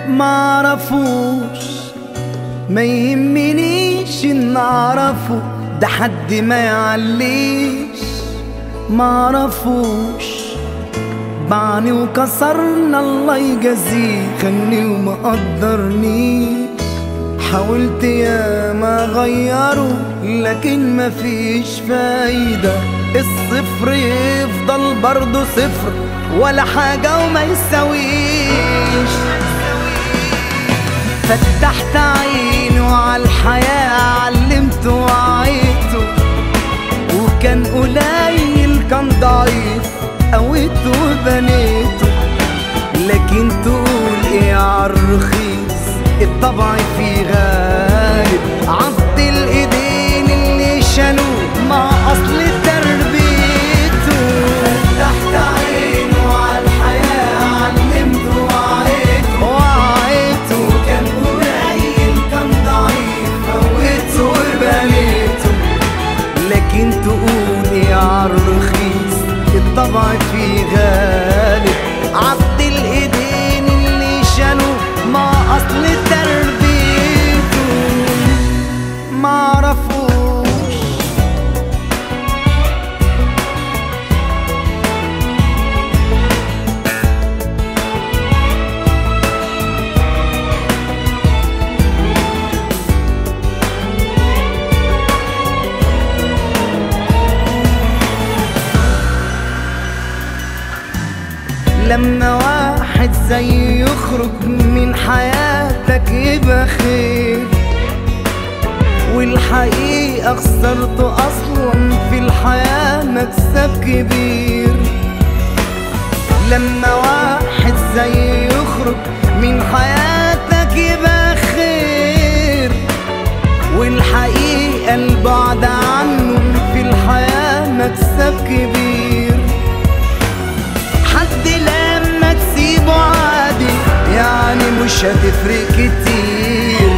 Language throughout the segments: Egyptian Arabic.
معرفوش ما يهمنيش ان اعرفه ده حد ما يعليش معرفوش باعني وكسرنا الله يجازيه خلني وما قدرنيش حاولت يا ما غيره لكن مفيش فايدة الصفر يفضل برضه صفر ولا حاجة وما يساويش فتحت عيني وعلى الحياة علمته وعيته وكان قليل كان ضعيف قويته وبنيته لكن تقول ايه عالرخيص الطبع فيه غالب عض الايدين اللي شالوه مع اصل تربيته فتحت عينه على الحياة علمته وعيته وعيته كان قليل كان ضعيف فوته وبنيته لكن تقول ايه عالرخيص الطبع فيه غالب عض الايدين اللي شالوه مع اصل تربيته معرفوش لما واحد زي يخرج من حياتك يبقى خير والحقيقة خسرته أصلا في الحياة مكسب كبير لما واحد زي يخرج من حياتك يبقى خير والحقيقة البعد عنه في الحياة مكسب كبير حد لما تسيبه عادي يعني مش هتفرق كتير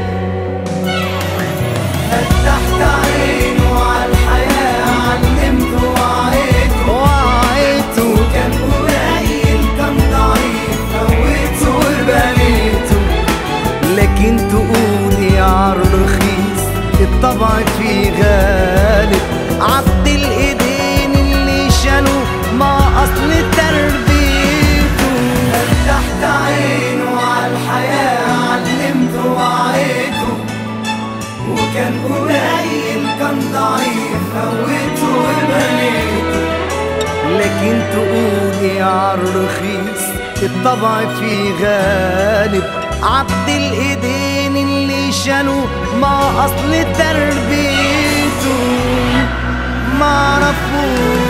فتحت عينه على الحياة علمته وعيته وعيته كان قليل كان ضعيف فوته وبنيته لكن تقولي عالرخيص الطبع فيه غالب عض الايدين اللي شالوه مع اصل تربيته فتحت عينه على الحياة علمته وعيته وكان قليل كان ضعيف فوته وبنيته لكن تقولي عالرخيص الطبع فيه غالب عض الايدين اللي شالوه مع اصل تربيته معرفوش